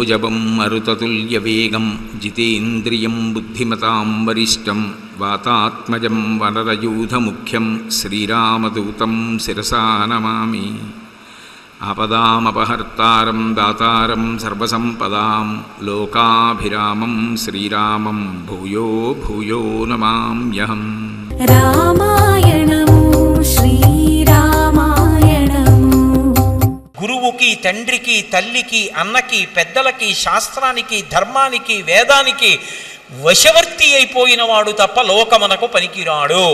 సరోజవం మరుతతుల్యవేగం జితేంద్రియం బుద్ధిమతాం వరిష్టం వాతాత్మజం వనరయూధముఖ్యం శ్రీరామదూతం శిరసా నమామి ఆపదామపహర్తారం దాతారం సర్వసంపదాం లోకాభిరామం శ్రీరామం భూయో భూయో నమామ్యహం రామాయణము శ్రీరామాయణము గురువుకి తండ్రికి తల్లికి అన్నకి పెద్దలకి శాస్త్రానికి ధర్మానికి వేదానికి వశవర్తి అయిపోయిన వాడు తప్ప లోకమునకు పనికిరాడు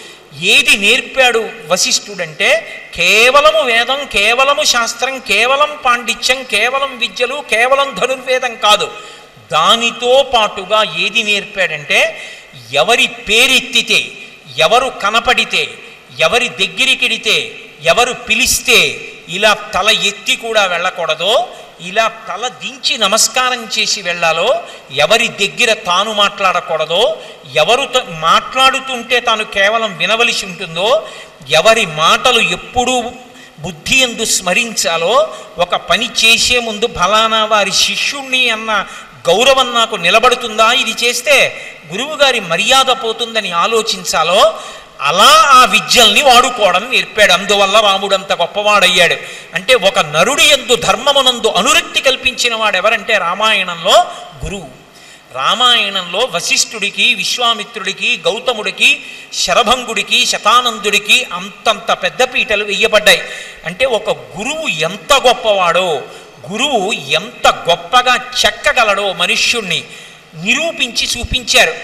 ఏది నేర్పాడు వశిష్ఠుడంటే కేవలము వేదం కేవలము శాస్త్రం కేవలం పాండిత్యం కేవలం విద్యలు కేవలం ధనుర్వేదం కాదు దానితో పాటుగా ఏది నేర్పాడంటే ఎవరి పేరెత్తితే ఎవరు కనపడితే ఎవరి దగ్గరికెడితే ఎవరు పిలిస్తే ఇలా తల ఎత్తి కూడా వెళ్ళకూడదో ఇలా తల దించి నమస్కారం చేసి వెళ్ళాలో ఎవరి దగ్గర తాను మాట్లాడకూడదో ఎవరు త- మాట్లాడుతుంటే తాను కేవలం వినవలసి ఉంటుందో ఎవరి మాటలు ఎప్పుడూ బుద్ధి ఎందు స్మరించాలో ఒక పని చేసే ముందు ఫలానా వారి శిష్యుణ్ణి అన్న గౌరవం నాకు నిలబడుతుందా ఇది చేస్తే గురువుగారి మర్యాద పోతుందని ఆలోచించాలో అలా ఆ విద్యల్ని వాడుకోవడం నేర్పాడు అందువల్ల రాముడు అంత గొప్పవాడయ్యాడు అంటే ఒక నరుడి ఎందు ధర్మమునందు అనురక్తి కల్పించిన వాడు ఎవరంటే రామాయణంలో గురువు రామాయణంలో వశిష్ఠుడికి విశ్వామిత్రుడికి గౌతముడికి శరభంగుడికి శతానందుడికి అంతంత పెద్ద పీటలు వెయ్యబడ్డాయి అంటే ఒక గురువు ఎంత గొప్పవాడో గురువు ఎంత గొప్పగా చెక్కగలడో మనుష్యుణ్ణి నిరూపించి చూపించారు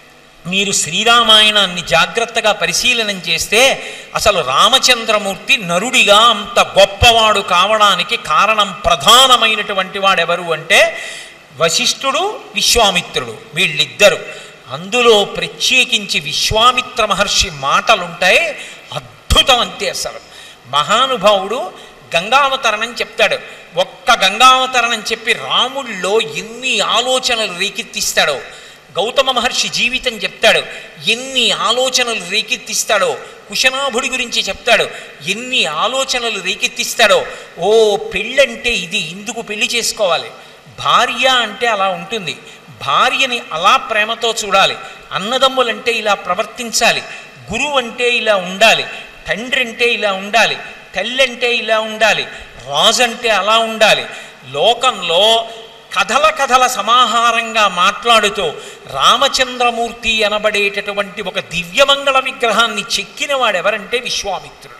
మీరు శ్రీరామాయణాన్ని జాగ్రత్తగా పరిశీలనం చేస్తే అసలు రామచంద్రమూర్తి నరుడిగా అంత గొప్పవాడు కావడానికి కారణం ప్రధానమైనటువంటి వాడెవరు అంటే వశిష్ఠుడు విశ్వామిత్రుడు వీళ్ళిద్దరు అందులో ప్రత్యేకించి విశ్వామిత్ర మహర్షి మాటలుంటాయి అద్భుతం అంతే అసలు మహానుభావుడు గంగావతరణం చెప్తాడు ఒక్క గంగావతరణం చెప్పి రాముల్లో ఎన్ని ఆలోచనలు రేకెత్తిస్తాడో గౌతమ మహర్షి జీవితం చెప్తాడు ఎన్ని ఆలోచనలు రేకెత్తిస్తాడో కుశనాభుడి గురించి చెప్తాడు ఎన్ని ఆలోచనలు రేకెత్తిస్తాడో ఓ పెళ్ళంటే ఇది ఇందుకు పెళ్లి చేసుకోవాలి భార్య అంటే అలా ఉంటుంది భార్యని అలా ప్రేమతో చూడాలి అన్నదమ్ములంటే ఇలా ప్రవర్తించాలి గురువు అంటే ఇలా ఉండాలి తండ్రి అంటే ఇలా ఉండాలి తల్లి అంటే ఇలా ఉండాలి రాజు అంటే అలా ఉండాలి లోకంలో కథల కథల సమాహారంగా మాట్లాడుతూ రామచంద్రమూర్తి అనబడేటటువంటి ఒక దివ్యమంగళ విగ్రహాన్ని చెక్కిన వాడెవరంటే విశ్వామిత్రుడు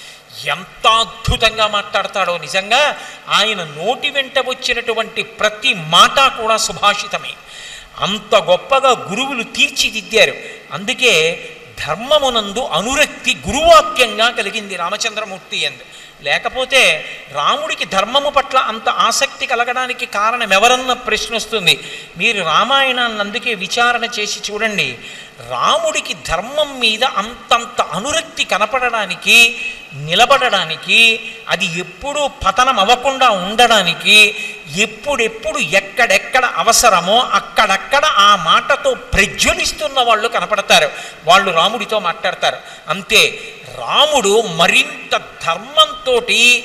ఎంత అద్భుతంగా మాట్లాడతాడో నిజంగా ఆయన నోటి వెంట వచ్చినటువంటి ప్రతి మాట కూడా సుభాషితమే అంత గొప్పగా గురువులు తీర్చిదిద్దారు అందుకే ధర్మమునందు అనురక్తి గురువాక్యంగా కలిగింది రామచంద్రమూర్తి ఎందు లేకపోతే రాముడికి ధర్మము పట్ల అంత ఆసక్తి కలగడానికి కారణం ఎవరన్న ప్రశ్న వస్తుంది మీరు రామాయణాన్ని అందుకే విచారణ చేసి చూడండి రాముడికి ధర్మం మీద అంతంత అనురక్తి కనపడడానికి నిలబడడానికి అది ఎప్పుడూ పతనం అవ్వకుండా ఉండడానికి ఎప్పుడెప్పుడు ఎక్కడెక్కడ అవసరమో అక్కడక్కడ ఆ మాటతో ప్రజ్వలిస్తున్న వాళ్ళు కనపడతారు వాళ్ళు రాముడితో మాట్లాడతారు అంతే రాముడు మరింత ధర్మంతో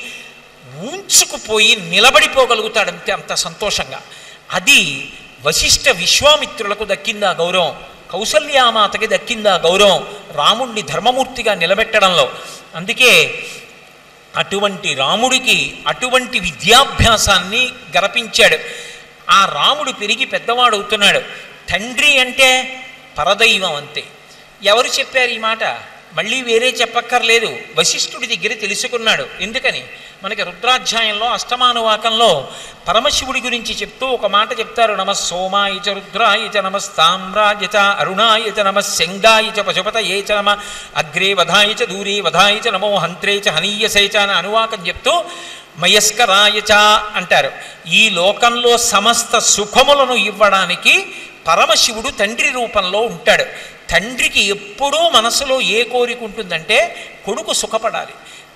ఉంచుకుపోయి నిలబడిపోగలుగుతాడంతే అంత సంతోషంగా అది వశిష్ఠ విశ్వామిత్రులకు దక్కిందా గౌరవం కౌసల్యామాతకి దక్కిందా గౌరవం రాముణ్ణి ధర్మమూర్తిగా నిలబెట్టడంలో అందుకే అటువంటి రాముడికి అటువంటి విద్యాభ్యాసాన్ని గరపించాడు ఆ రాముడు పెరిగి పెద్దవాడవుతున్నాడు తండ్రి అంటే పరదైవం అంతే ఎవరు చెప్పారు ఈ మాట మళ్ళీ వేరే చెప్పక్కర్లేదు వశిష్ఠుడి దగ్గర తెలుసుకున్నాడు ఎందుకని మనకి రుద్రాధ్యాయంలో అష్టమానువాకంలో పరమశివుడి గురించి చెప్తూ ఒక మాట చెప్తారు నమ సోమాయ చ రుద్రాయ చ నమ తామ్రాయ చ అరుణాయ చ నమ శంగాయ చ పశుపతయే చ నమ అగ్రే వధాయ చ దూరే వధాయ చ నమో హంత్రే చ హనీయసే చ అని అనువాకం చెప్తూ మయస్కరాయ చ అంటారు ఈ లోకంలో సమస్త సుఖములను ఇవ్వడానికి పరమశివుడు తండ్రి రూపంలో ఉంటాడు తండ్రికి ఎప్పుడూ మనసులో ఏ కోరిక ఉంటుందంటే కొడుకు సుఖపడాలి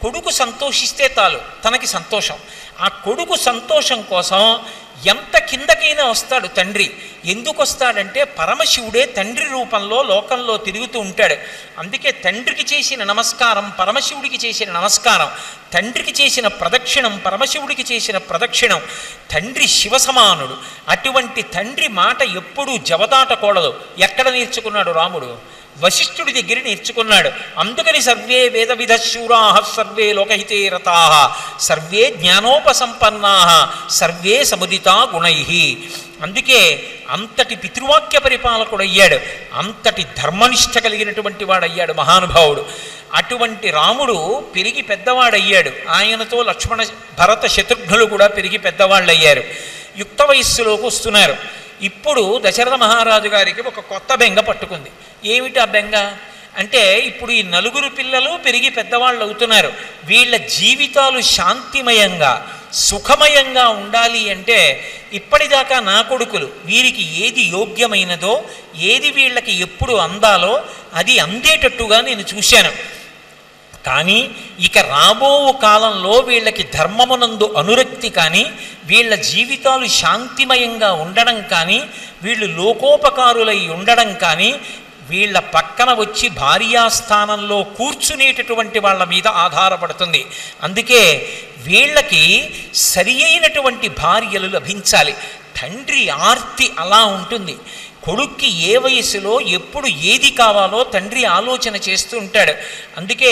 కొడుకు సంతోషిస్తే తాలు తనకి సంతోషం ఆ కొడుకు సంతోషం కోసం ఎంత కిందకైనా వస్తాడు తండ్రి ఎందుకు వస్తాడంటే పరమశివుడే తండ్రి రూపంలో లోకంలో తిరుగుతూ ఉంటాడు అందుకే తండ్రికి చేసిన నమస్కారం పరమశివుడికి చేసిన నమస్కారం తండ్రికి చేసిన ప్రదక్షిణం పరమశివుడికి చేసిన ప్రదక్షిణం తండ్రి శివ సమానుడు అటువంటి తండ్రి మాట ఎప్పుడూ జవదాటకూడదు ఎక్కడ నేర్చుకున్నాడు రాముడు వశిష్ఠుడి దగ్గర నేర్చుకున్నాడు అందుకని సర్వే వేద విధ శూరా సర్వే లోకహితే రతా సర్వే జ్ఞానోపసంపన్నా సర్వే సముదితా గుణై అందుకే అంతటి పితృవాక్య పరిపాలకుడు అయ్యాడు అంతటి ధర్మనిష్ట కలిగినటువంటి వాడయ్యాడు మహానుభావుడు అటువంటి రాముడు పెరిగి పెద్దవాడయ్యాడు ఆయనతో లక్ష్మణ భరత శత్రుఘ్నులు కూడా పెరిగి పెద్దవాళ్ళు అయ్యారు యుక్త వయస్సులోకి వస్తున్నారు ఇప్పుడు దశరథ మహారాజు గారికి ఒక కొత్త బెంగ పట్టుకుంది ఏమిటి ఆ బెంగ అంటే ఇప్పుడు ఈ నలుగురు పిల్లలు పెరిగి పెద్దవాళ్ళు అవుతున్నారు వీళ్ళ జీవితాలు శాంతిమయంగా సుఖమయంగా ఉండాలి అంటే ఇప్పటిదాకా నా కొడుకులు వీరికి ఏది యోగ్యమైనదో ఏది వీళ్ళకి ఎప్పుడు అందాలో అది అందేటట్టుగా నేను చూశాను కానీ ఇక రాబో కాలంలో వీళ్ళకి ధర్మమునందు అనురక్తి కానీ వీళ్ళ జీవితాలు శాంతిమయంగా ఉండడం కానీ వీళ్ళు లోకోపకారులై ఉండడం కానీ వీళ్ళ పక్కన వచ్చి భార్యాస్థానంలో కూర్చునేటటువంటి వాళ్ళ మీద ఆధారపడుతుంది అందుకే వీళ్ళకి సరి అయినటువంటి భార్యలు లభించాలి తండ్రి ఆర్తి అలా ఉంటుంది కొడుక్కి ఏ వయసులో ఎప్పుడు ఏది కావాలో తండ్రి ఆలోచన చేస్తూ ఉంటాడు అందుకే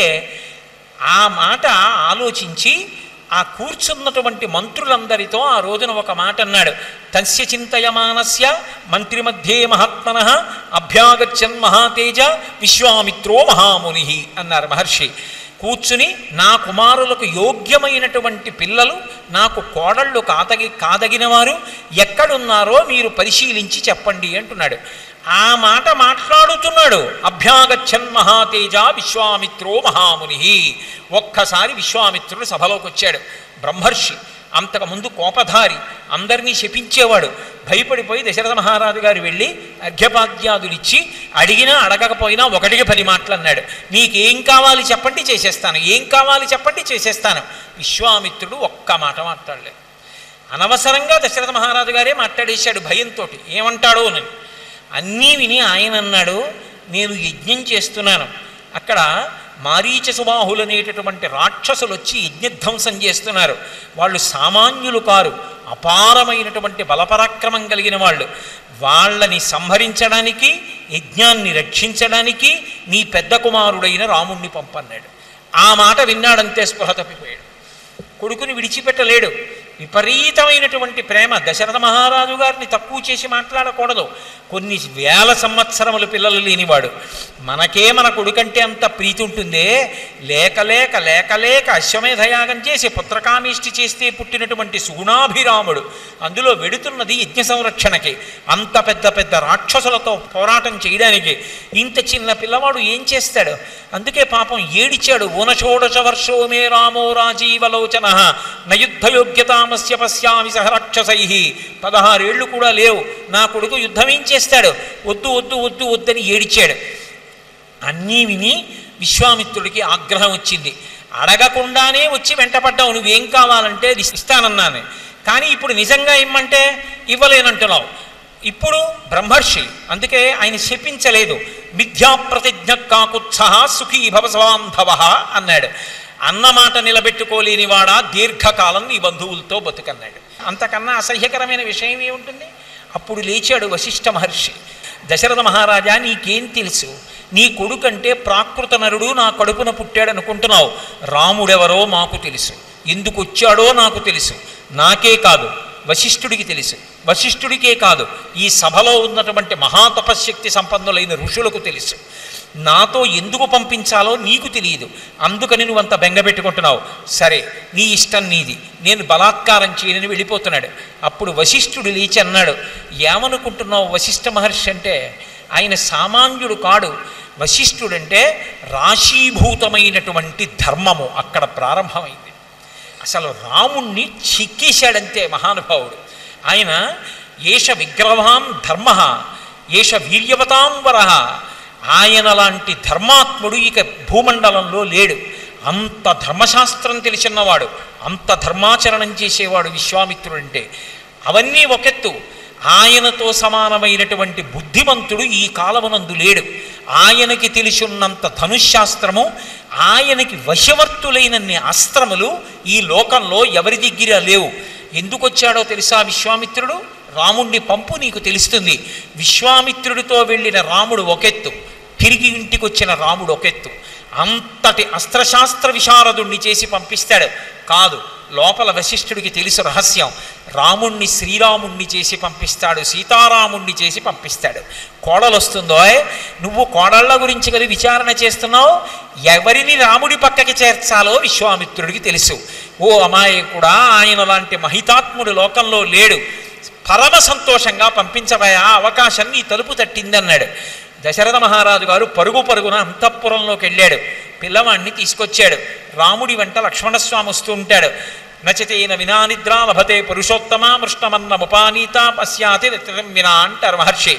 ఆ మాట ఆలోచించి ఆ కూర్చున్నటువంటి మంత్రులందరితో ఆ రోజున ఒక మాట అన్నాడు తస్య చింతయమానస్య మంత్రి మధ్యే మహాత్మన అభ్యాగచ్చన్ మహాతేజ విశ్వామిత్రో మహాముని అన్నారు మహర్షి కూర్చుని నా కుమారులకు యోగ్యమైనటువంటి పిల్లలు నాకు కోడళ్ళు కాదగి కాదగిన వారు ఎక్కడున్నారో మీరు పరిశీలించి చెప్పండి అంటున్నాడు ఆ మాట మాట్లాడుతున్నాడు అభ్యాగచ్చన్ మహాతేజ విశ్వామిత్రో మహాముని ఒక్కసారి విశ్వామిత్రుడు సభలోకి వచ్చాడు బ్రహ్మర్షి అంతకుముందు కోపధారి అందరినీ శపించేవాడు భయపడిపోయి దశరథ మహారాజు గారు వెళ్ళి అర్ఘ్యపాద్యాదులిచ్చి అడిగినా అడగకపోయినా ఒకటికి పది మాటలు అన్నాడు నీకేం కావాలి చెప్పండి చేసేస్తాను ఏం కావాలి చెప్పండి చేసేస్తాను విశ్వామిత్రుడు ఒక్క మాట మాట్లాడలేదు అనవసరంగా దశరథ మహారాజు గారే మాట్లాడేశాడు భయంతో ఏమంటాడో అని అన్నీ విని ఆయన అన్నాడు నేను యజ్ఞం చేస్తున్నాను అక్కడ మారీచ సుబాహులు అనేటటువంటి రాక్షసులు వచ్చి యజ్ఞధ్వంసం చేస్తున్నారు వాళ్ళు సామాన్యులు కారు అపారమైనటువంటి బలపరాక్రమం కలిగిన వాళ్ళు వాళ్ళని సంహరించడానికి యజ్ఞాన్ని రక్షించడానికి నీ పెద్ద కుమారుడైన రాముణ్ణి పంపన్నాడు ఆ మాట విన్నాడంతే స్పృహ తప్పిపోయాడు కొడుకుని విడిచిపెట్టలేడు విపరీతమైనటువంటి ప్రేమ దశరథ మహారాజు గారిని తక్కువ చేసి మాట్లాడకూడదు కొన్ని వేల సంవత్సరములు పిల్లలు లేనివాడు మనకే మన కొడుకంటే అంత ప్రీతి ఉంటుందే లేక లేక లేక లేక అశ్వమేధయాగం చేసి పుత్రకామిష్టి చేస్తే పుట్టినటువంటి సుగుణాభిరాముడు అందులో వెడుతున్నది యజ్ఞ సంరక్షణకి అంత పెద్ద పెద్ద రాక్షసులతో పోరాటం చేయడానికి ఇంత చిన్న పిల్లవాడు ఏం చేస్తాడు అందుకే పాపం ఏడిచాడు ఊనషోడశ వర్షో మే రామో రాజీవలోచన నయుద్ధయోగ్యతామస్య పశ్యామి సహరాక్షసై పదహారేళ్లు కూడా లేవు నా కొడుకు యుద్ధం ఏం చేస్తాడు వద్దు వద్దు వద్దు వద్దని ఏడిచాడు అన్నీ విని విశ్వామిత్రుడికి ఆగ్రహం వచ్చింది అడగకుండానే వచ్చి వెంటపడ్డావు నువ్వేం కావాలంటే అది ఇస్తానన్నాను కానీ ఇప్పుడు నిజంగా ఇమ్మంటే ఇవ్వలేనంటున్నావు ఇప్పుడు బ్రహ్మర్షి అందుకే ఆయన శపించలేదు మిథ్యాప్రతిజ్ఞ కాకుత్సహ సుఖీ భవసవాంధవ అన్నాడు అన్నమాట నిలబెట్టుకోలేని వాడా దీర్ఘకాలం నీ బంధువులతో బతుకన్నాడు అంతకన్నా అసహ్యకరమైన విషయం ఏముంటుంది అప్పుడు లేచాడు వశిష్ఠ మహర్షి దశరథ మహారాజా నీకేం తెలుసు నీ కొడుకంటే ప్రాకృత నరుడు నా కడుపున పుట్టాడు అనుకుంటున్నావు రాముడెవరో మాకు తెలుసు ఎందుకు వచ్చాడో నాకు తెలుసు నాకే కాదు వశిష్ఠుడికి తెలుసు వశిష్ఠుడికే కాదు ఈ సభలో ఉన్నటువంటి మహాతపశక్తి సంపన్నులైన ఋషులకు తెలుసు నాతో ఎందుకు పంపించాలో నీకు తెలియదు అందుకని నువ్వు అంత బెంగ పెట్టుకుంటున్నావు సరే నీ ఇష్టం నీది నేను బలాత్కారం చేయనని వెళ్ళిపోతున్నాడు అప్పుడు వశిష్ఠుడు లేచి అన్నాడు ఏమనుకుంటున్నావు వశిష్ఠ మహర్షి అంటే ఆయన సామాన్యుడు కాడు వశిష్ఠుడంటే రాశీభూతమైనటువంటి ధర్మము అక్కడ ప్రారంభమైంది అసలు రాముణ్ణి చిక్కేశాడంతే మహానుభావుడు ఆయన ఏష విగ్రహాం ధర్మ ఏష వీర్యవతాం వర ఆయన లాంటి ధర్మాత్ముడు ఇక భూమండలంలో లేడు అంత ధర్మశాస్త్రం తెలిసినవాడు అంత ధర్మాచరణం చేసేవాడు విశ్వామిత్రుడంటే అవన్నీ ఒకెత్తు ఆయనతో సమానమైనటువంటి బుద్ధిమంతుడు ఈ కాలమునందు లేడు ఆయనకి తెలిసినంత ధనుశాస్త్రము ఆయనకి వశవర్తులైనన్ని అస్త్రములు ఈ లోకంలో ఎవరి దగ్గర లేవు ఎందుకు వచ్చాడో తెలుసా విశ్వామిత్రుడు రాముణ్ణి పంపు నీకు తెలుస్తుంది విశ్వామిత్రుడితో వెళ్ళిన రాముడు ఒకెత్తు తిరిగి ఇంటికి వచ్చిన రాముడు ఒకెత్తు అంతటి అస్త్రశాస్త్ర విశారదుణ్ణి చేసి పంపిస్తాడు కాదు లోపల వశిష్ఠుడికి తెలుసు రహస్యం రాముణ్ణి శ్రీరాముణ్ణి చేసి పంపిస్తాడు సీతారాముణ్ణి చేసి పంపిస్తాడు కోడలు వస్తుందో నువ్వు కోడళ్ళ గురించి కదా విచారణ చేస్తున్నావు ఎవరిని రాముడి పక్కకి చేర్చాలో విశ్వామిత్రుడికి తెలుసు ఓ అమాయకుడా ఆయన లాంటి మహితాత్ముడు లోకంలో లేడు పరమ సంతోషంగా పంపించబోయా అవకాశం నీ తలుపు తట్టిందన్నాడు దశరథ మహారాజు గారు పరుగు పరుగున అంతఃపురంలోకి వెళ్ళాడు పిల్లవాణ్ణి తీసుకొచ్చాడు రాముడి వెంట లక్ష్మణస్వామి వస్తూ ఉంటాడు నచతేన వినా నిద్రా లభతే పురుషోత్తమ మృష్టమన్నముపానీత పశ్యాతి నిత్యం వినా అంటారు మహర్షి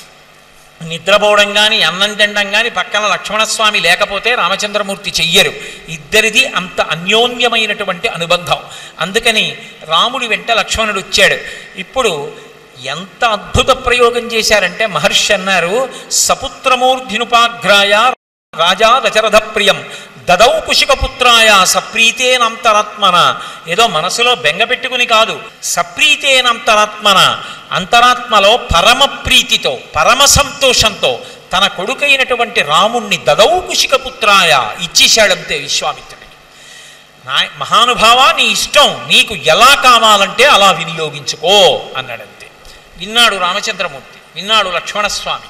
నిద్రపోవడం కానీ అన్నం తినడం కానీ పక్కన లక్ష్మణస్వామి లేకపోతే రామచంద్రమూర్తి చెయ్యరు ఇద్దరిది అంత అన్యోన్యమైనటువంటి అనుబంధం అందుకని రాముడి వెంట లక్ష్మణుడు వచ్చాడు ఇప్పుడు ఎంత అద్భుత ప్రయోగం చేశారంటే మహర్షి అన్నారు సపుత్రమూర్ధినుపాఘ్రాయ రాజా దశరథ ప్రియం దదౌ కుశికపుత్రాయ సప్రీతేనంతరాత్మన ఏదో మనసులో బెంగ పెట్టుకుని కాదు సప్రీతేనంతరాత్మన అంతరాత్మలో పరమ ప్రీతితో పరమ సంతోషంతో తన కొడుకైనటువంటి రాముణ్ణి దదౌ కుశికపుత్రాయ ఇచ్చేశాడంతే విశ్వామిత్రుడికి నా మహానుభావ నీ ఇష్టం నీకు ఎలా కావాలంటే అలా వినియోగించుకో అన్నాడంతే విన్నాడు రామచంద్రమూర్తి విన్నాడు లక్ష్మణస్వామి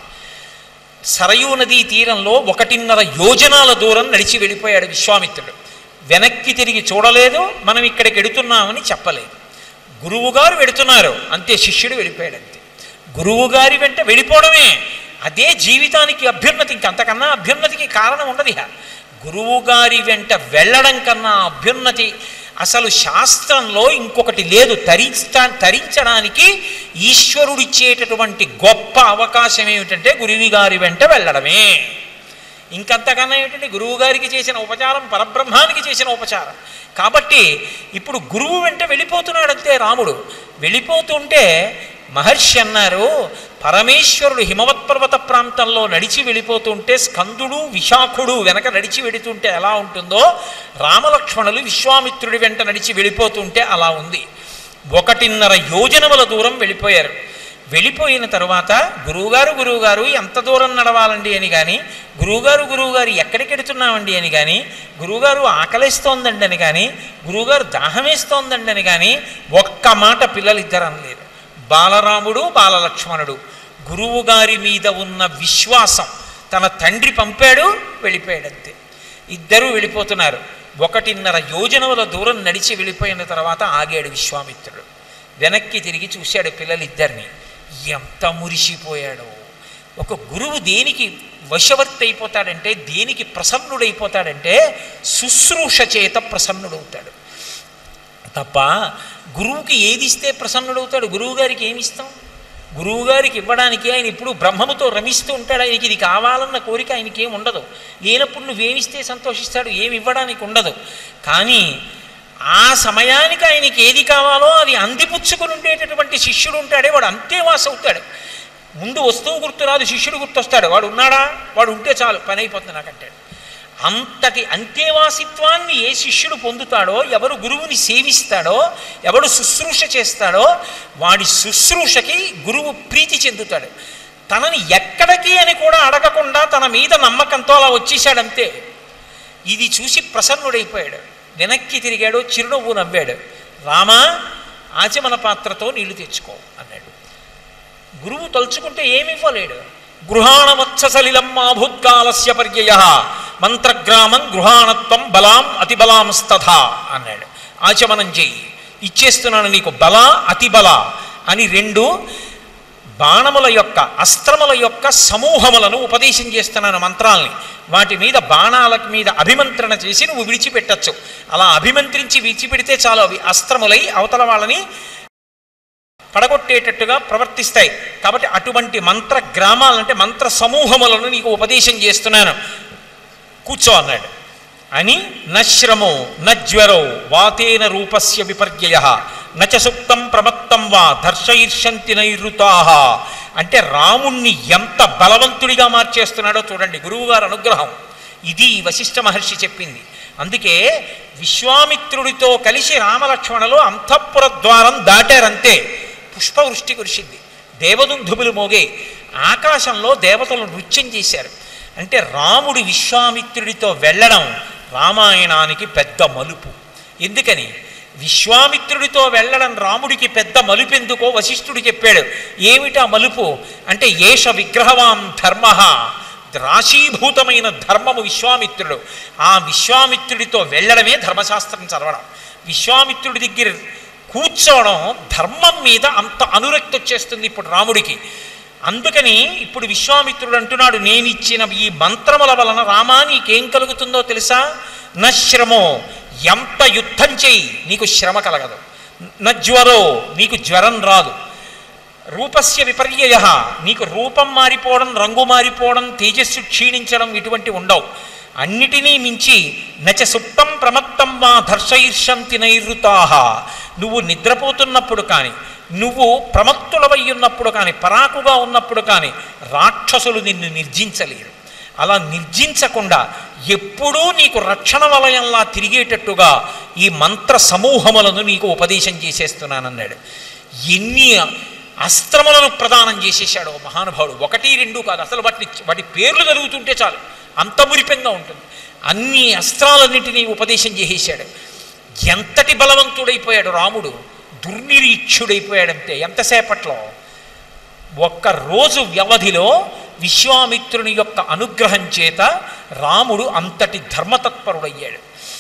సరయూ నదీ తీరంలో ఒకటిన్నర యోజనాల దూరం నడిచి వెళ్ళిపోయాడు విశ్వామిత్రుడు వెనక్కి తిరిగి చూడలేదు మనం ఇక్కడికి ఎడుతున్నామని చెప్పలేదు గురువుగారు వెడుతున్నారు అంతే శిష్యుడు వెళ్ళిపోయాడు అంతే గురువుగారి వెంట వెళ్ళిపోవడమే అదే జీవితానికి అభ్యున్నతి ఇంకంతకన్నా అభ్యున్నతికి కారణం ఉండదు ఇహ గురువుగారి వెంట వెళ్ళడం కన్నా అభ్యున్నతి అసలు శాస్త్రంలో ఇంకొకటి లేదు తరించ తరించడానికి ఈశ్వరుడిచ్చేటటువంటి గొప్ప అవకాశం ఏమిటంటే గురువు గారి వెంట వెళ్ళడమే ఇంకంతకన్నా ఏమిటంటే గురువు గారికి చేసిన ఉపచారం పరబ్రహ్మానికి చేసిన ఉపచారం కాబట్టి ఇప్పుడు గురువు వెంట వెళ్ళిపోతున్నాడంతే రాముడు వెళ్ళిపోతుంటే మహర్షి అన్నారు పరమేశ్వరుడు హిమవత్ పర్వత ప్రాంతంలో నడిచి వెళ్ళిపోతుంటే స్కందుడు విశాఖుడు వెనక నడిచి వెళుతుంటే ఎలా ఉంటుందో రామలక్ష్మణులు విశ్వామిత్రుడి వెంట నడిచి వెళ్ళిపోతుంటే అలా ఉంది ఒకటిన్నర యోజనముల దూరం వెళ్ళిపోయారు వెళ్ళిపోయిన తర్వాత గురువుగారు గురువుగారు ఎంత దూరం నడవాలండి అని కానీ గురువుగారు గురువుగారు ఎక్కడికి ఎడుతున్నామండి అని కానీ గురువుగారు ఆకలిస్తోందండి అని కానీ గురువుగారు దాహమేస్తోందండి అని కానీ ఒక్క మాట పిల్లలిద్దరు అనలేదు బాలరాముడు బాలలక్ష్మణుడు గురువుగారి మీద ఉన్న విశ్వాసం తన తండ్రి పంపాడు వెళ్ళిపోయాడు అంతే ఇద్దరూ వెళ్ళిపోతున్నారు ఒకటిన్నర యోజనముల దూరం నడిచి వెళ్ళిపోయిన తర్వాత ఆగాడు విశ్వామిత్రుడు వెనక్కి తిరిగి చూశాడు పిల్లలిద్దరిని ఎంత మురిసిపోయాడో ఒక గురువు దేనికి వశవర్తి అయిపోతాడంటే దేనికి ప్రసన్నుడైపోతాడంటే శుశ్రూష చేత ప్రసన్నుడవుతాడు తప్ప గురువుకి ఏది ఇస్తే ప్రసన్నుడవుతాడు గురువు గారికి ఏమి ఇస్తాం గురువు గారికి ఇవ్వడానికి ఆయన ఇప్పుడు బ్రహ్మముతో రమిస్తూ ఉంటాడు ఆయనకి ఇది కావాలన్న కోరిక ఆయనకి ఏమి ఉండదు లేనప్పుడు నువ్వేమిస్తే సంతోషిస్తాడు ఏమి ఇవ్వడానికి ఉండదు కానీ ఆ సమయానికి ఆయనకి ఏది కావాలో అది అందిపుచ్చుకుని ఉండేటటువంటి శిష్యుడు ఉంటాడే వాడు అంతేవాస అవుతాడు ముందు వస్తువు గుర్తురాదు శిష్యుడు గుర్తొస్తాడు వాడు ఉన్నాడా వాడు ఉంటే చాలు పని అయిపోతుంది నాకంటాడు అంతటి అంత్యవాసిత్వాన్ని ఏ శిష్యుడు పొందుతాడో ఎవరు గురువుని సేవిస్తాడో ఎవడు శుశ్రూష చేస్తాడో వాడి శుశ్రూషకి గురువు ప్రీతి చెందుతాడు తనని ఎక్కడికి అని కూడా అడగకుండా తన మీద నమ్మకంతో అలా వచ్చేసాడంతే ఇది చూసి ప్రసన్నుడైపోయాడు వెనక్కి తిరిగాడు చిరునవ్వు నవ్వాడు రామా ఆచమన పాత్రతో నీళ్లు తెచ్చుకో అన్నాడు గురువు తలుచుకుంటే ఏమి ఇవ్వలేడు గృహాణవత్ససలిలం మాభూత్కాలస్య పర్యయ మంత్రగ్రామం గృహాణత్వం బలాం అతిబలాంస్తథా అన్నాడు ఆచమనం చెయ్యి ఇచ్చేస్తున్నాను నీకు బల అతిబల అని రెండు బాణముల యొక్క అస్త్రముల యొక్క సమూహములను ఉపదేశం చేస్తున్నాను మంత్రాల్ని వాటి మీద బాణాల మీద అభిమంత్రణ చేసి నువ్వు విడిచిపెట్టచ్చు అలా అభిమంత్రించి విడిచిపెడితే చాలు అవి అస్త్రములై అవతల వాళ్ళని పడగొట్టేటట్టుగా ప్రవర్తిస్తాయి కాబట్టి అటువంటి మంత్ర గ్రామాలంటే మంత్ర సమూహములను నీకు ఉపదేశం చేస్తున్నాను కూర్చో అన్నాడు అని నశ్రమో నజ్వరో వాతేన రూపస్య విపర్యయ నచ సుప్తం ప్రమత్తం వా దర్శయిర్షంతి నైరుతాహ అంటే రాముణ్ణి ఎంత బలవంతుడిగా మార్చేస్తున్నాడో చూడండి గురువుగారు అనుగ్రహం ఇది వశిష్ఠ మహర్షి చెప్పింది అందుకే విశ్వామిత్రుడితో కలిసి రామలక్ష్మణులు అంతఃపుర ద్వారం దాటారంతే పుష్పవృష్టి కురిసింది దేవదుంధుములు మోగే ఆకాశంలో దేవతలు నృత్యం చేశారు అంటే రాముడు విశ్వామిత్రుడితో వెళ్ళడం రామాయణానికి పెద్ద మలుపు ఎందుకని విశ్వామిత్రుడితో వెళ్ళడం రాముడికి పెద్ద మలుపు ఎందుకో వశిష్ఠుడు చెప్పాడు ఏమిటా మలుపు అంటే ఏష విగ్రహవాం ధర్మ రాశీభూతమైన ధర్మము విశ్వామిత్రుడు ఆ విశ్వామిత్రుడితో వెళ్ళడమే ధర్మశాస్త్రం చదవడం విశ్వామిత్రుడి దగ్గర కూర్చోవడం ధర్మం మీద అంత అనురక్తి వచ్చేస్తుంది ఇప్పుడు రాముడికి అందుకని ఇప్పుడు విశ్వామిత్రుడు అంటున్నాడు నేనిచ్చిన ఈ మంత్రముల వలన రామా నీకేం కలుగుతుందో తెలుసా నశ్రమో ఎంత యుద్ధం చేయి నీకు శ్రమ కలగదు నజ్వరో నీకు జ్వరం రాదు రూపస్య విపర్యయ నీకు రూపం మారిపోవడం రంగు మారిపోవడం తేజస్సు క్షీణించడం ఇటువంటి ఉండవు అన్నిటినీ మించి నచ సుప్తం ప్రమత్తం వా దర్శయిర్షంతి నైరుతాహ నువ్వు నిద్రపోతున్నప్పుడు కానీ నువ్వు ప్రమత్తులవై ఉన్నప్పుడు కానీ పరాకుగా ఉన్నప్పుడు కానీ రాక్షసులు నిన్ను నిర్జించలేరు అలా నిర్జించకుండా ఎప్పుడూ నీకు రక్షణ వలయంలా తిరిగేటట్టుగా ఈ మంత్ర సమూహములను నీకు ఉపదేశం చేసేస్తున్నానన్నాడు ఎన్ని అస్త్రములను ప్రదానం చేసేసాడు ఓ మహానుభావుడు ఒకటి రెండు కాదు అసలు వాటిని వాటి పేర్లు జరుగుతుంటే చాలు అంత మురిపెంగా ఉంటుంది అన్ని అస్త్రాలన్నింటినీ ఉపదేశం చేసేసాడు ఎంతటి బలవంతుడైపోయాడు రాముడు దుర్నిరీక్షుడైపోయాడంతే ఎంతసేపట్లో ఒక్క రోజు వ్యవధిలో విశ్వామిత్రుని యొక్క అనుగ్రహం చేత రాముడు అంతటి ధర్మతత్పరుడయ్యాడు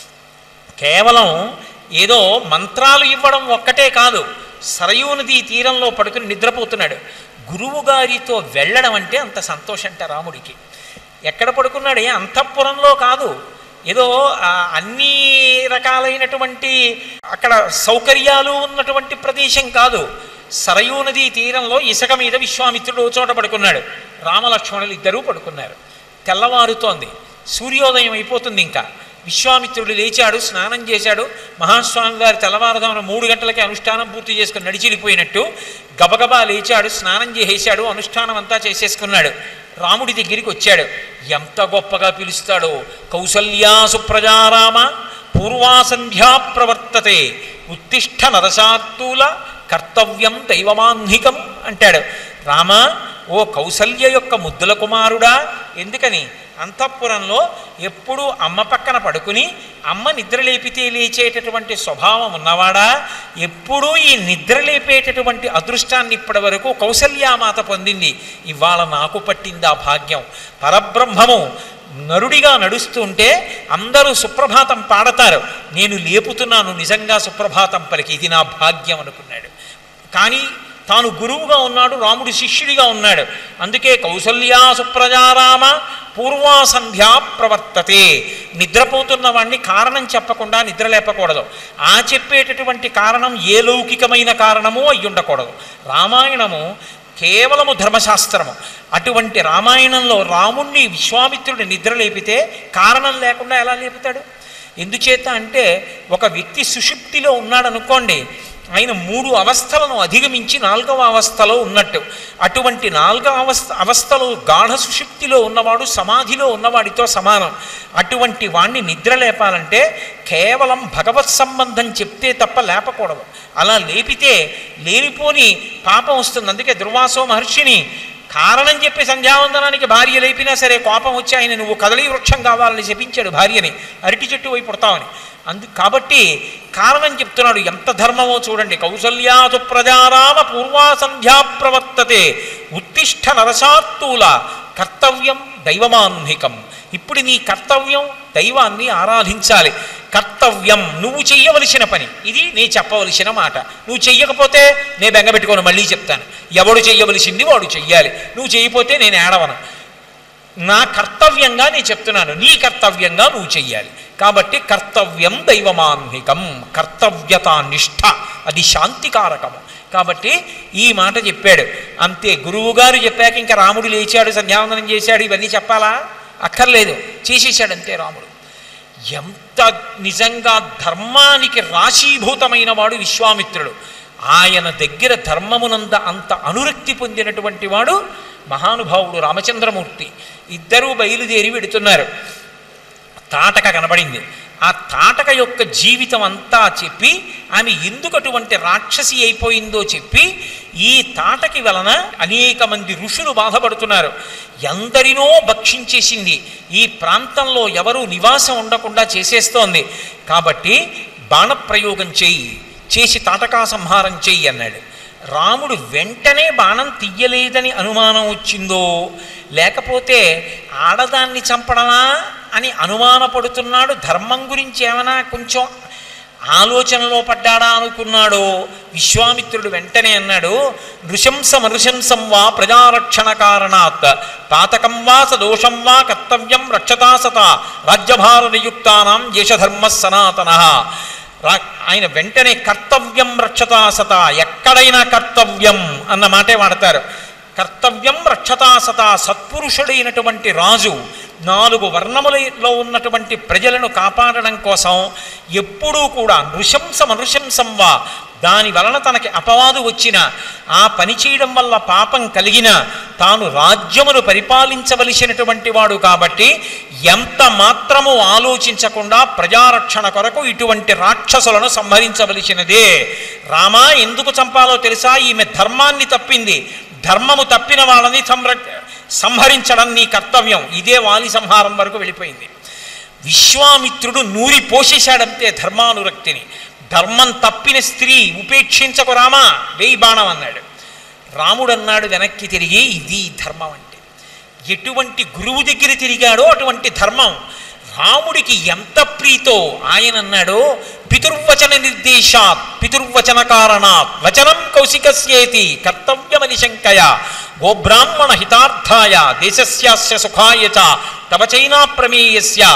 కేవలం ఏదో మంత్రాలు ఇవ్వడం ఒక్కటే కాదు సరయూ నదీ తీరంలో పడుకుని నిద్రపోతున్నాడు గురువు గారితో వెళ్ళడం అంటే అంత సంతోషంట రాముడికి ఎక్కడ పడుకున్నాడు ఏ అంతఃపురంలో కాదు ఏదో ఆ, అన్ని రకాలైనటువంటి అక్కడ సౌకర్యాలు ఉన్నటువంటి ప్రదేశం కాదు సరయూ నదీ తీరంలో ఇసుక మీద విశ్వామిత్రుడు ఓ చోట పడుకున్నాడు రామలక్ష్మణులు ఇద్దరూ పడుకున్నారు తెల్లవారుతోంది సూర్యోదయం అయిపోతుంది ఇంకా విశ్వామిత్రుడు లేచాడు స్నానం చేశాడు మహాస్వామి వారి తెల్లవారుదామున మూడు గంటలకి అనుష్ఠానం పూర్తి చేసుకుని నడిచిలిపోయినట్టు గబగబా లేచాడు స్నానం చేసేశాడు అనుష్ఠానం అంతా చేసేసుకున్నాడు రాముడి దగ్గరికి వచ్చాడు ఎంత గొప్పగా పిలుస్తాడో కౌసల్యా సుప్రజారామ పూర్వాసంధ్యా ప్రవర్తతే ఉత్తిష్ట నరసాత్తూల కర్తవ్యం దైవమాన్హికం అంటాడు రామ ఓ కౌసల్య యొక్క ముద్దుల కుమారుడా ఎందుకని అంతఃపురంలో ఎప్పుడూ అమ్మ పక్కన పడుకుని అమ్మ నిద్ర లేపితే లేచేటటువంటి స్వభావం ఉన్నవాడా ఎప్పుడూ ఈ నిద్ర లేపేటటువంటి అదృష్టాన్ని ఇప్పటి వరకు కౌసల్యామాత పొందింది ఇవాళ నాకు పట్టింది ఆ భాగ్యం పరబ్రహ్మము నరుడిగా నడుస్తుంటే అందరూ సుప్రభాతం పాడతారు నేను లేపుతున్నాను నిజంగా సుప్రభాతం పలికి ఇది నా భాగ్యం అనుకున్నాడు కానీ తాను గురువుగా ఉన్నాడు రాముడు శిష్యుడిగా ఉన్నాడు అందుకే కౌసల్యా సుప్రజారామ పూర్వాసంధ్యా ప్రవర్తతే నిద్రపోతున్న వాడిని కారణం చెప్పకుండా నిద్ర లేపకూడదు ఆ చెప్పేటటువంటి కారణం ఏ లౌకికమైన కారణమో అయి ఉండకూడదు రామాయణము కేవలము ధర్మశాస్త్రము అటువంటి రామాయణంలో రాముణ్ణి విశ్వామిత్రుడు నిద్ర లేపితే కారణం లేకుండా ఎలా లేపుతాడు ఎందుచేత అంటే ఒక వ్యక్తి సుషుప్తిలో ఉన్నాడనుకోండి ఆయన మూడు అవస్థలను అధిగమించి నాలుగవ అవస్థలో ఉన్నట్టు అటువంటి నాలుగవ అవస్థ అవస్థలో గాఢ సుషుప్తిలో ఉన్నవాడు సమాధిలో ఉన్నవాడితో సమానం అటువంటి వాణ్ణి నిద్ర లేపాలంటే కేవలం భగవత్ సంబంధం చెప్తే తప్ప లేపకూడదు అలా లేపితే లేనిపోని పాపం వస్తుంది అందుకే దుర్వాసో మహర్షిని కారణం చెప్పి సంధ్యావందనానికి భార్య లేపినా సరే కోపం వచ్చి ఆయన నువ్వు కదలీ వృక్షం కావాలని చెప్పించాడు భార్యని అరటి చెట్టు వైపు పుడతామని అందు కాబట్టి కారణం చెప్తున్నాడు ఎంత ధర్మమో చూడండి కౌసల్యాసు ప్రజారామ పూర్వా సంధ్యా ప్రవర్తతే ఉత్తిష్ట నరసాత్తూల కర్తవ్యం దైవమాన్హికం ఇప్పుడు నీ కర్తవ్యం దైవాన్ని ఆరాధించాలి కర్తవ్యం నువ్వు చెయ్యవలసిన పని ఇది నీ చెప్పవలసిన మాట నువ్వు చెయ్యకపోతే నేను బెంగపెట్టుకోను మళ్ళీ చెప్తాను ఎవడు చెయ్యవలసింది వాడు చెయ్యాలి నువ్వు చెయ్యపోతే నేను ఏడవను నా కర్తవ్యంగా నేను చెప్తున్నాను నీ కర్తవ్యంగా నువ్వు చెయ్యాలి కాబట్టి కర్తవ్యం దైవమాన్హికం కర్తవ్యత నిష్ఠ అది శాంతికారకము కాబట్టి ఈ మాట చెప్పాడు అంతే గురువుగారు చెప్పాక ఇంకా రాముడు లేచాడు సంధ్యావందనం చేశాడు ఇవన్నీ చెప్పాలా అక్కర్లేదు చేసేసాడు అంతే రాముడు ఎంత నిజంగా ధర్మానికి రాశీభూతమైన వాడు విశ్వామిత్రుడు ఆయన దగ్గర ధర్మమునంద అంత అనురక్తి పొందినటువంటి వాడు మహానుభావుడు రామచంద్రమూర్తి ఇద్దరూ బయలుదేరి వెడుతున్నారు తాటక కనబడింది ఆ తాటక యొక్క జీవితం అంతా చెప్పి ఆమె ఎందుకు అటువంటి రాక్షసి అయిపోయిందో చెప్పి ఈ తాటకి వలన అనేక మంది ఋషులు బాధపడుతున్నారు ఎందరినో భక్షించేసింది ఈ ప్రాంతంలో ఎవరు నివాసం ఉండకుండా చేసేస్తోంది కాబట్టి బాణప్రయోగం చెయ్యి చేసి తాటకా సంహారం చెయ్యి అన్నాడు రాముడు వెంటనే బాణం తీయలేదని అనుమానం వచ్చిందో లేకపోతే ఆడదాన్ని చంపడమా అని అనుమానపడుతున్నాడు ధర్మం గురించి ఏమైనా కొంచెం ఆలోచనలో పడ్డాడా అనుకున్నాడో విశ్వామిత్రుడు వెంటనే అన్నాడు నృశంసం నృశంసం వా ప్రజారక్షణ కారణాత్ పాతకం వా సదోషం వా కర్తవ్యం రక్షతా సత రాజ్యభార నియుక్తానాం యశధర్మ సనాతన రా ఆయన వెంటనే కర్తవ్యం రక్షతా సత ఎక్కడైనా కర్తవ్యం అన్న మాటే వాడతారు కర్తవ్యం రక్షతా సత సత్పురుషుడైనటువంటి రాజు నాలుగు వర్ణములలో ఉన్నటువంటి ప్రజలను కాపాడడం కోసం ఎప్పుడూ కూడా నృశంసం అనృశంసం వా దాని వలన తనకి అపవాదు వచ్చిన ఆ పని చేయడం వల్ల పాపం కలిగిన తాను రాజ్యమును పరిపాలించవలసినటువంటి వాడు కాబట్టి ఎంత మాత్రము ఆలోచించకుండా ప్రజారక్షణ కొరకు ఇటువంటి రాక్షసులను సంహరించవలసినదే రామా ఎందుకు చంపాలో తెలుసా ఈమె ధర్మాన్ని తప్పింది ధర్మము తప్పిన వాళ్ళని సంర సంహరించడం నీ కర్తవ్యం ఇదే వాలి సంహారం వరకు వెళ్ళిపోయింది విశ్వామిత్రుడు నూరి పోషేశాడంతే ధర్మానురక్తిని ధర్మం తప్పిన స్త్రీ ఉపేక్షించకు రామా వేయి బాణం అన్నాడు రాముడు అన్నాడు వెనక్కి తిరిగి ఇది ధర్మం అంటే ఎటువంటి గురువు దగ్గర తిరిగాడో అటువంటి ధర్మం రాముడికి ఎంత ప్రీతో ఆయన అన్నాడు పితుర్వచన నిర్దేశాత్ పితుర్వచన కారణాత్ వచనం కౌశికస్యేతి కర్తవ్యమని శంకయ గోబ్రాహ్మణ హితార్థాయ దేశస్యాస్య సుఖాయ చ తవ చైనా ప్రమేయస్య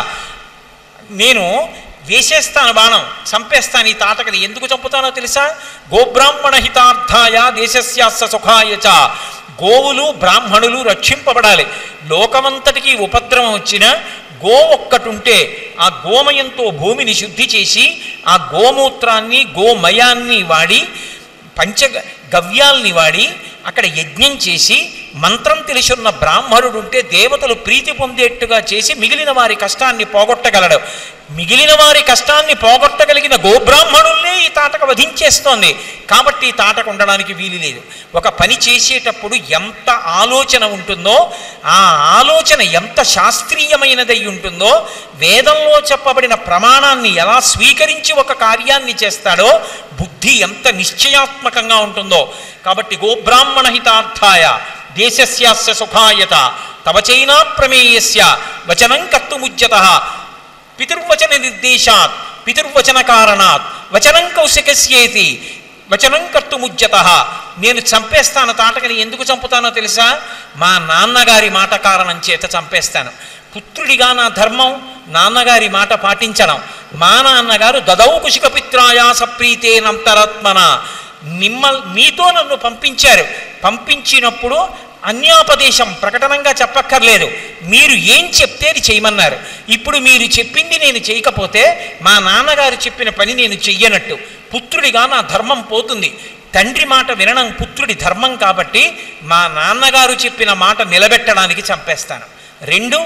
నేను వేసేస్తాను బాణం చంపేస్తాను ఈ తాటకని ఎందుకు చంపుతానో తెలుసా గోబ్రాహ్మణ హితార్థాయ దేశస్యాస్య సుఖాయ చ గోవులు బ్రాహ్మణులు రక్షింపబడాలి లోకమంతటికి ఉపద్రవం వచ్చినా గో ఒక్కటి ఉంటే ఆ గోమయంతో భూమిని శుద్ధి చేసి ఆ గోమూత్రాన్ని గోమయాన్ని వాడి పంచ గవ్యాల్ని వాడి అక్కడ యజ్ఞం చేసి మంత్రం తెలిసున్న బ్రాహ్మణుడు ఉంటే దేవతలు ప్రీతి పొందేట్టుగా చేసి మిగిలిన వారి కష్టాన్ని పోగొట్టగలడు మిగిలిన వారి కష్టాన్ని పోగొట్టగలిగిన గోబ్రాహ్మణుల్నే ఈ తాటక వధించేస్తోంది కాబట్టి ఈ తాటక ఉండడానికి వీలు లేదు ఒక పని చేసేటప్పుడు ఎంత ఆలోచన ఉంటుందో ఆ ఆలోచన ఎంత శాస్త్రీయమైనదై ఉంటుందో వేదంలో చెప్పబడిన ప్రమాణాన్ని ఎలా స్వీకరించి ఒక కార్యాన్ని చేస్తాడో బుద్ధి ఎంత నిశ్చయాత్మకంగా ఉంటుందో కాబట్టి గోబ్రాహ్మణ హితార్థాయ దేశస్యాస్య సుఖాయత తవ చైనా ప్రమేయస్య వచనం కర్తుముజ్యత పితుర్వచన నిర్దేశాత్ పితుర్వచన కారణాత్ వచనం కౌశికస్యేతి వచనం కర్తుముజ్యత నేను చంపేస్తాను తాటకని ఎందుకు చంపుతానో తెలుసా మా నాన్నగారి మాట కారణం చేత చంపేస్తాను పుత్రుడిగా నా ధర్మం నాన్నగారి మాట పాటించడం మా నాన్నగారు దదౌ కుశికపిత్రాయాస ప్రీతేనంతరాత్మన నిమ్మ మీతో నన్ను పంపించారు పంపించినప్పుడు అన్యాపదేశం ప్రకటనంగా చెప్పక్కర్లేదు మీరు ఏం చెప్తే అది చేయమన్నారు ఇప్పుడు మీరు చెప్పింది నేను చేయకపోతే మా నాన్నగారు చెప్పిన పని నేను చెయ్యనట్టు పుత్రుడిగా నా ధర్మం పోతుంది తండ్రి మాట వినడం పుత్రుడి ధర్మం కాబట్టి మా నాన్నగారు చెప్పిన మాట నిలబెట్టడానికి చంపేస్తాను రెండు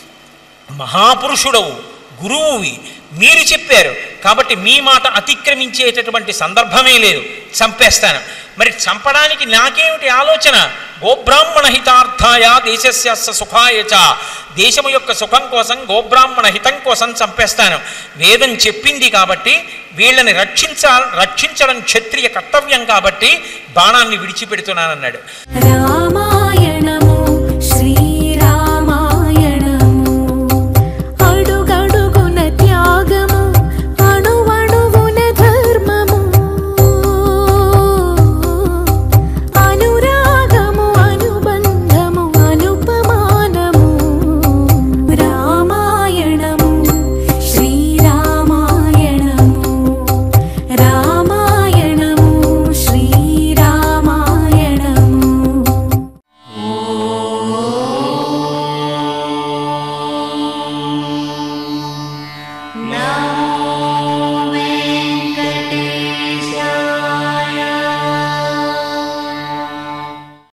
మహాపురుషుడవు గురువువి మీరు చెప్పారు కాబట్టి మీ మాట అతిక్రమించేటటువంటి సందర్భమే లేదు చంపేస్తాను మరి చంపడానికి నాకేమిటి ఆలోచన గోబ్రాహ్మణ హితార్థాయ దేశస్యాస్య సుఖాయ చ దేశము యొక్క సుఖం కోసం గోబ్రాహ్మణ హితం కోసం చంపేస్తాను వేదం చెప్పింది కాబట్టి వీళ్ళని రక్షించ రక్షించడం క్షత్రియ కర్తవ్యం కాబట్టి బాణాన్ని విడిచిపెడుతున్నానన్నాడు రామాయణ